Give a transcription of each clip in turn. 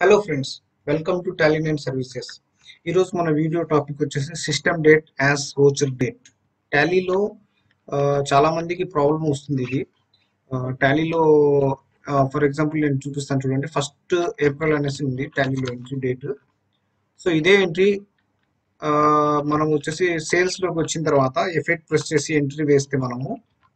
hello friends welcome to Tally nine services ఈరోజు మన video topic వచ్చేసి system date as voucher date టాలీలో చాలా మందికి ప్రాబ్లం వస్తుంది ఇది టాలీలో ఫర్ ఎగ్జాంపుల్ నేను చూపిస్తాను చూడండి ఫస్ట్ ఏప్రిల్ అనేసి ఉంది టాలీలో ఎంట్రీ డేట్ సో ఇదే ఎంట్రీ మనం వచ్చేసి సేల్స్ లోకి వచ్చిన తర్వాత ఎఫెక్ట్ ప్రెస్ చేసి ఎంట్రీ వేస్తే మనము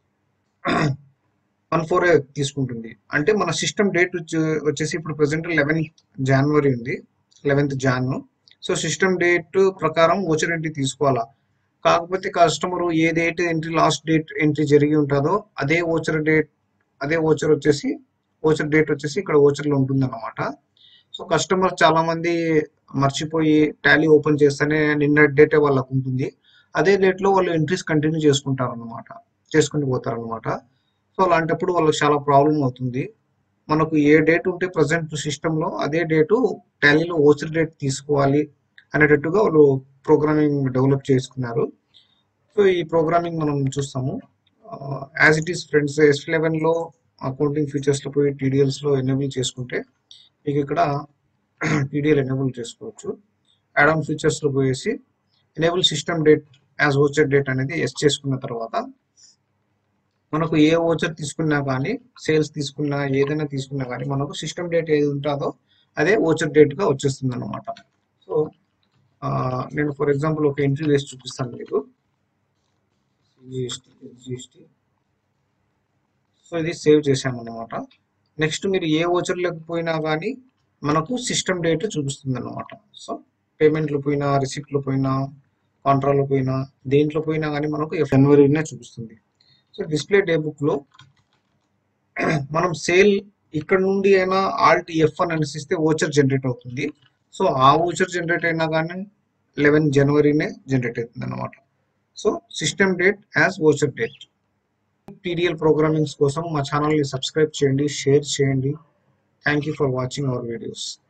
వన్ ఫోర్ తీసుకుంటుంది అంటే మన సిస్టమ్ డేట్ వచ్చేసి ఇప్పుడు ప్రజెంట్ లెవెన్త్ జనవరి ఉంది eleventh Jan so system date ప్రకారం ఓచర్ ఎంట్రీ తీసుకోవాలా కాకపోతే కస్టమర్ ఏ date entry last date entry జరిగి ఉంటుందో అదే ఓచర్ డేట్ అదే ఓచర్ వచ్చేసి ఓచర్ డేట్ వచ్చేసి ఇక్కడ ఓచర్లో ఉంటుంది అనమాట సో కస్టమర్ చాలా మంది మర్చిపోయి టాలీ ఓపెన్ చేస్తేనే నిన్న డేటే వాళ్ళకు ఉంటుంది అదే డేట్లో వాళ్ళు ఎంట్రీస్ కంటిన్యూ చేసుకుంటారు అనమాట చేసుకుని పోతారు అనమాట సో అలాంటప్పుడు వాళ్ళకి చాలా ప్రాబ్లం అవుతుంది మనకు ఏ డేట్ ఉంటే ప్రజెంట్ సిస్టంలో అదే డేటు టాలీలో ఓచర్ డేట్ తీసుకోవాలి అనేటట్టుగా వాళ్ళు ప్రోగ్రామింగ్ డెవలప్ చేసుకున్నారు సో ఈ ప్రోగ్రామింగ్ మనం చూస్తాము as it is friends S లెవెన్లో అకౌంటింగ్ ఫీచర్స్లో పోయి టీడీఎల్స్లో ఎనేబుల్ చేసుకుంటే మీకు ఇక్కడ టీడీఎల్ ఎనేబుల్ చేసుకోవచ్చు యాడ్ ఆన్ ఫీచర్స్లో పోయేసి enable system date as voucher date అనేది ఎస్ చేసుకున్న తర్వాత మనకు ఏ ఓచర్ తీసుకున్నా కానీ సేల్స్ తీసుకున్నా ఏదైనా తీసుకున్నా కానీ మనకు సిస్టమ్ డేట్ ఏది ఉంటుందో అదే ఓచర్ డేట్గా వచ్చేస్తుంది అనమాట సో నేను ఫర్ ఎగ్జాంపుల్ ఒక ఎంట్రీ వేసి చూపిస్తాను మీకు జిఎస్టీ జిఎస్టీ సో ఇది సేవ్ చేశాను అనమాట నెక్స్ట్ మీరు ఏ ఓచర్ లేకపోయినా కానీ మనకు సిస్టమ్ డేట్ చూపిస్తుంది అనమాట సో పేమెంట్లు పోయినా రిసిప్ట్లు పోయినా కాంట్రాలో పోయినా దేంట్లో పోయినా కానీ మనకు జనవరినే చూపిస్తుంది సో డిస్ప్లే డే బుక్ లో మనం సేల్ ఇక్కడ నుండి అయినా ఆల్ట్ ఎఫ్ అని అనిసిస్తే ఓచర్ జనరేట్ అవుతుంది సో ఆ ఓచర్ జనరేట్ అయినా కానీ లెవెన్ జనవరినే జనరేట్ అవుతుంది అనమాట so system date as voucher date TDL programmings కోసం మా ఛానల్ని సబ్స్క్రైబ్ చేయండి షేర్ చేయండి thank you for watching our videos